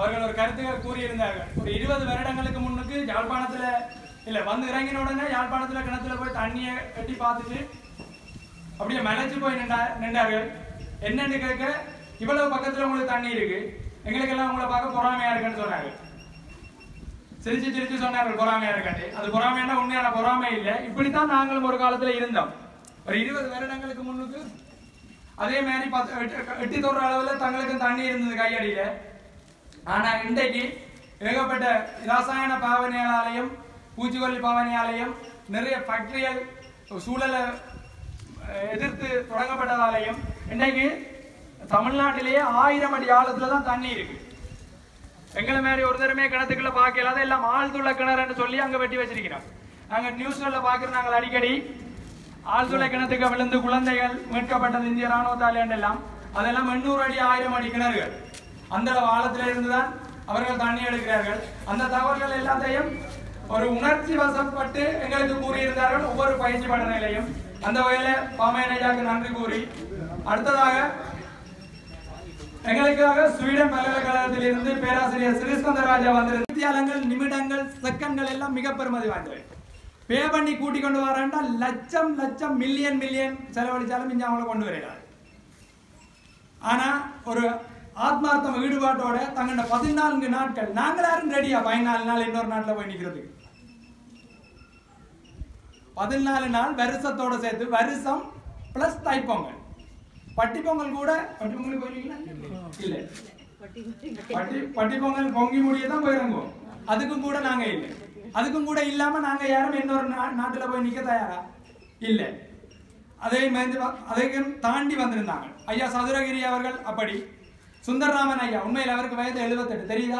அவர்கள் ஒரு கருத்துக்கள் கூறியிருந்தார்கள் ஒரு இருபது வருடங்களுக்கு முன்னுக்கு யாழ்ப்பாணத்துல இல்ல வந்து இறங்கின உடனே யாழ்ப்பாணத்துல கிணத்துல போய் தண்ணியை கட்டி பார்த்துட்டு அப்படியே மலைச்சு போய் நின்றா நின்றார்கள் என்னன்னு கேட்க இவ்வளவு பக்கத்துல உங்களுக்கு தண்ணி இருக்கு எங்களுக்கெல்லாம் உங்களை பார்க்க பொறாமையா இருக்குன்னு சொன்னாங்க சிரிச்சு சிரிச்சு சொன்னார்கள் பொறாமையா இருக்காண்டு அது பொறாமைன்னா உண்மையான பொறாமை இல்லை இப்படித்தான் நாங்களும் ஒரு காலத்துல இருந்தோம் ஒரு இருபது வருடங்களுக்கு முன்னுக்கு அதே மாதிரி பத்து எட்டு- எட்டி தொடுற அளவுல தங்களுக்கு தண்ணி இருந்தது கையடியில ஆனா இன்றைக்கு ஏகப்பட்ட ரசாயன பாவனையாலையும் பூச்சிக்கொல்லி பாவனையாலையும் நிறைய ஃபேக்டரியல் சூழலை அஹ், எதிர்த்து தொடங்கப்பட்டதாலையும் இன்றைக்கு தமிழ்நாட்டிலேயே ஆயிரம் அடி ஆழத்துல தான் தண்ணி இருக்கு எங்களை மாதிரி ஒரு தரமே கிணத்துக்குள்ள பார்க்கலாத எல்லாம் ஆழ்துள்ள கிணறுன்னு சொல்லி அங்க வெட்டி வச்சிருக்கிறோம் நாங்க நியூஸ்ல பாக்குறோம் நாங்கள் அடிக்கடி ஆழ்துளை கிணத்துக்கு விழுந்து குழந்தைகள் மீட்கப்பட்டது இந்திய ராணுவத்தால் எல்லாம் அதெல்லாம் எண்ணூறு அடி ஆயிரம் அடி கிணறுகள் அந்த அளவு ஆழத்துல இருந்துதான் அவர்கள் தண்ணி எடுக்கிறார்கள் அந்த தகவல்கள் எல்லாத்தையும் ஒரு உணர்ச்சி வசப்பட்டு எங்களுக்கு கூறியிருந்தார்கள் ஒவ்வொரு பயிற்சி படநிலையும் அந்த வகையில பாமையனையாக்கு நன்றி கூறி அடுத்ததாக எங்களுக்காக ஸ்வீடன் பல்கலைக்கழகத்தில் இருந்து பேராசிரியர் ஸ்ரீஸ்கந்தராஜா வந்திருந்த வித்தியாலங்கள் நிமிடங்கள் செகண்ட்கள் எல்லாம் மிக பெருமதி வாய்ந்தவை பே பண்ணி கூட்டி கொண்டு வரேன்டா லட்சம் லட்சம் மில்லியன் மில்லியன் செலவழிச்சாலும் இங்க அவங்கள கொண்டு வரையிறாரு ஆனா ஒரு ஆத்மார்த்தம் ஈடுபாட்டோட தங்களோட பதினான்கு நாட்கள் நாங்கள் யாரும் ரெடியா பதினாலு நாள் இன்னொரு நாட்டுல போய் நிக்கிறதுக்கு பதினாலு நாள் வருஷத்தோட சேர்த்து வருஷம் பிளஸ் தைப்பொங்கல் பட்டி பொங்கல் கூட பட்டி பொங்கல் போயிருக்கீங்களா இல்ல பட்டி பட்டி பொங்கல் பொங்கி முடிய தான் போயிறங்குவோம் அதுக்கும் கூட நாங்க இல்ல அதுக்கும் கூட இல்லாம நாங்க யாரும் இன்னொரு நா- நாட்டுல போய் நிக்க தயாரா இல்ல அதை மேய்ந்து வ- அதையும் தாண்டி வந்திருந்தாங்க ஐயா சதுரகிரி அவர்கள் அப்படி சுந்தரராமன் ஐயா உண்மையில் அவருக்கு வயது 78 தெரியுதா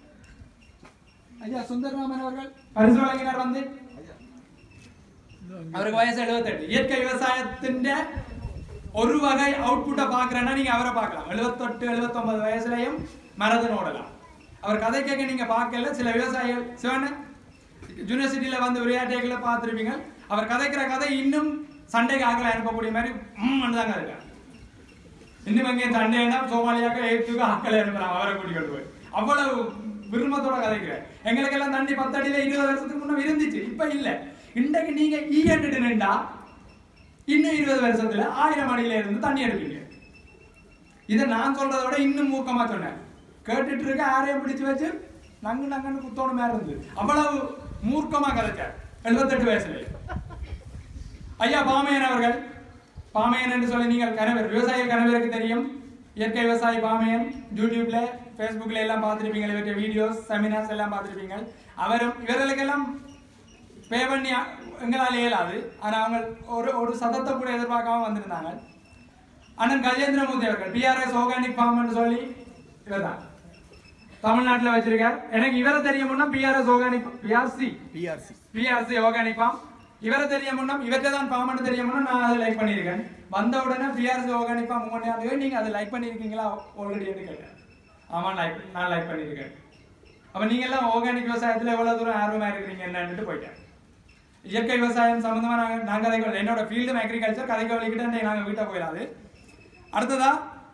ஐயா சுந்தரராமன் அவர்கள் பரிசு வழங்கினார் வந்து அவருக்கு வயசு 78 இயற்கை விவசாயத்தின் ஒரு வகை அவுட்புட்டை பாக்குறேன்னா நீங்க அவரை பார்க்கலாம் 78 79 வயசுலயும் மரதன் ஓடலாம் அவர் கதை கேட்க நீங்க பார்க்கல சில விவசாயிகள் சிவன யூனிவர்சிட்டியில வந்து விளையாட்டுகளை பார்த்துருப்பீங்க அவர் கதைக்கிற கதை இன்னும் சண்டைக்கு ஆகல அனுப்பக்கூடிய மாதிரி ம் தாங்க இருக்கார் இன்னும் எங்கேயும் சண்டைன்னா சோமாலியாக்க எகிப்துக்கு ஆக்களை அனுப்புறாங்க அவரை கூட்டிட்டு போய் அவ்வளவு விரும்பத்தோட கதைக்கிறார் எங்களுக்கெல்லாம் தண்ணி பத்தடியில இருபது வருஷத்துக்கு முன்ன இருந்துச்சு இப்ப இல்ல இன்றைக்கு நீங்க ஈயண்டுட்டு நின்றா இன்னும் இருபது வருஷத்துல ஆயிரம் அடியில இருந்து தண்ணி எடுப்பீங்க இதை நான் சொல்றதை விட இன்னும் மூக்கமா சொன்னேன் கேட்டுட்டு இருக்க யாரையும் பிடிச்சு வச்சு நங்கு நங்கன்னு குத்தோட மேல இருந்து அவ்வளவு மூர்க்கமா கதைச்சார் எழுபத்தெட்டு வயசுல ஐயா பாமையன் அவர்கள் பாமையன் என்று சொல்லி நீங்கள் கணவர் விவசாய கணவருக்கு தெரியும் இயற்கை விவசாயி பாமையன் யூடியூப்ல ஃபேஸ்புக்ல எல்லாம் பார்த்துருப்பீங்க இவற்றை வீடியோஸ் செமினார்ஸ் எல்லாம் பார்த்துருப்பீங்க அவரும் இவர்களுக்கெல்லாம் பே பண்ணி அ- எங்களால் இயலாது ஆனா அவங்க ஒரு ஒரு சதத்தை கூட எதிர்பார்க்காம வந்திருந்தாங்க அண்ணன் கஜேந்திரமூர்த்தி அவர்கள் பிஆர்எஸ் ஆர்கானிக் ஃபார்ம்னு சொல்லி இவர்தான் தமிழ்நாட்டுல வச்சிருக்கார் எனக்கு இவரை தெரியும்னா B R S organic B R C B R C B R C organic farm இவரை தெரிய முன்னா இவர்கிட்ட தான் ஃபார்ம்னு தெரிய முன்னா நான் அதை லைக் பண்ணியிருக்கேன் வந்த உடனே பிஆர்சி ஆர்கானிக் ஃபார்ம் உங்கள்கிட்ட நீங்க அதை லைக் பண்ணியிருக்கீங்களா ஆல்ரெடி கேட்டேன் ஆமா லைக் நான் லைக் பண்ணியிருக்கேன் அப்ப நீங்க எல்லாம் ஆர்கானிக் விவசாயத்துல எவ்வளவு தூரம் ஆர்வமா இருக்கிறீங்க என்னன்னுட்டு போயிட்டேன் இயற்கை விவசாயம் சம்பந்தமா நாங்க நான் கதைகள் என்னோட ஃபீல்டும் அக்ரிகல்ச்சர் கதைக்கு வலிக்கிட்டு நாங்க வீட்டை போயிடாது அடுத்ததா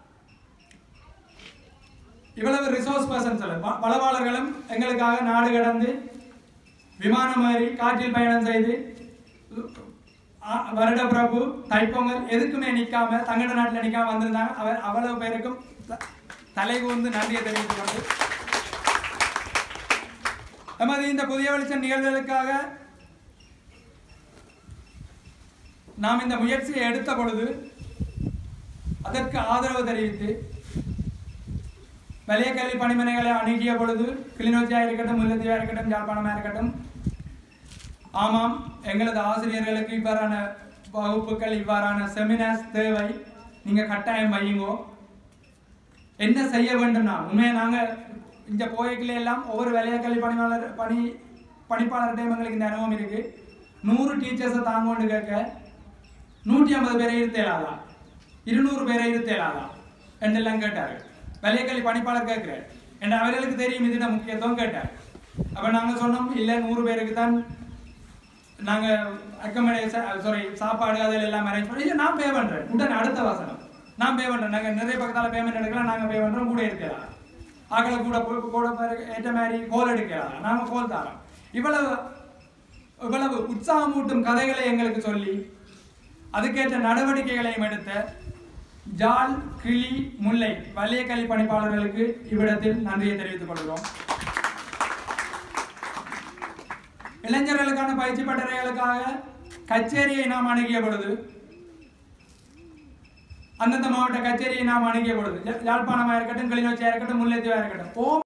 இவ்வளவு ரிசோர்ஸ் பர்சன்ஸ் பலவாளர்களும் எங்களுக்காக நாடு கடந்து விமானம் ஏறி காற்றில் பயணம் செய்து ஆ, வருட பிரபு தைப்பொங்கல் எதுக்குமே நிக்காம தங்கட நாட்டுல நிக்காம வந்திருந்தாங்க அவர் அவ்வளவு பேருக்கும் த- தலை கூர்ந்து நன்றியை தெரிவித்துக் கொண்டு நமது இந்த புதிய வெளிச்சம் நிகழ்வுகளுக்காக நாம் இந்த முயற்சியை எடுத்த பொழுது அதற்கு ஆதரவு தெரிவித்து வலய கல்வி பணிமனைகளை அணுகிய பொழுது கிளிநொச்சியா இருக்கட்டும் முல்லத்தீவா இருக்கட்டும் யாழ்ப்பாணமா இருக்கட்டும் ஆமாம் எங்களது ஆசிரியர்களுக்கு இவ்வாறான வகுப்புகள் இவ்வாறான செமினார்ஸ் தேவை நீங்க கட்டாயம் வையுங்கோ என்ன செய்ய வேண்டும்னா உண்மையை நாங்க இந்த போய்க்குள்ள எல்லாம் ஒவ்வொரு வலய கல்வி பணியாளர் பணி பணிப்பாளர்கிட்டையும் எங்களுக்கு இந்த அனுபவம் இருக்கு நூறு டீச்சர்ஸை தாங்கோண்டு கேட்க நூற்றி ஐம்பது பேரை இருத்தேலாதா இருநூறு பேரை இருத்தேலாதா என்றெல்லாம் கேட்டாரு வலையக்கல்வி பணிப்பாளர் கேட்கிறார் என்ற அவர்களுக்கு தெரியும் இதுட முக்கியத்துவம் கேட்டார் அப்ப நாங்க சொன்னோம் இல்ல நூறு பேருக்கு தான் நாங்க அக்கமடேஷன் சாரி சாப்பாடு அதில் எல்லாம் அரேஞ்ச் பண்ணி இல்ல நான் பே பண்றேன் உடனே அடுத்த வாசனம் நான் பே பண்றேன் நாங்க நிறைய பக்கத்தால பேமெண்ட் எடுக்கலாம் நாங்க பே பண்றோம் கூட இருக்கலாம் ஆக்களை கூட பொறுப்பு கூட பாரு- ஏற்ற மாதிரி கோல் எடுக்கிறாங்க நாம கோல் தரோம் இவ்வளவு இவ்வளவு உற்சாகமூட்டும் கதைகளை எங்களுக்கு சொல்லி அதுக்கேற்ற நடவடிக்கைகளையும் எடுத்த ஜால் கிளி முல்லை வலிய கல்வி பணிப்பாளர்களுக்கு இவ்விடத்தில் நன்றியை தெரிவித்துக் கொள்கிறோம் இளைஞர்களுக்கான பயிற்சி பட்டறைகளுக்காக கச்சேரியை நாம் அணுகிய பொழுது அந்தந்த மாவட்ட கச்சேரியை நாம் அணுகிய பொழுது யாழ்ப்பாணமாக இருக்கட்டும் கிளிநொச்சியாக இருக்கட்டும் முல்லைத்தீவாக இருக்கட்டும் ஓம்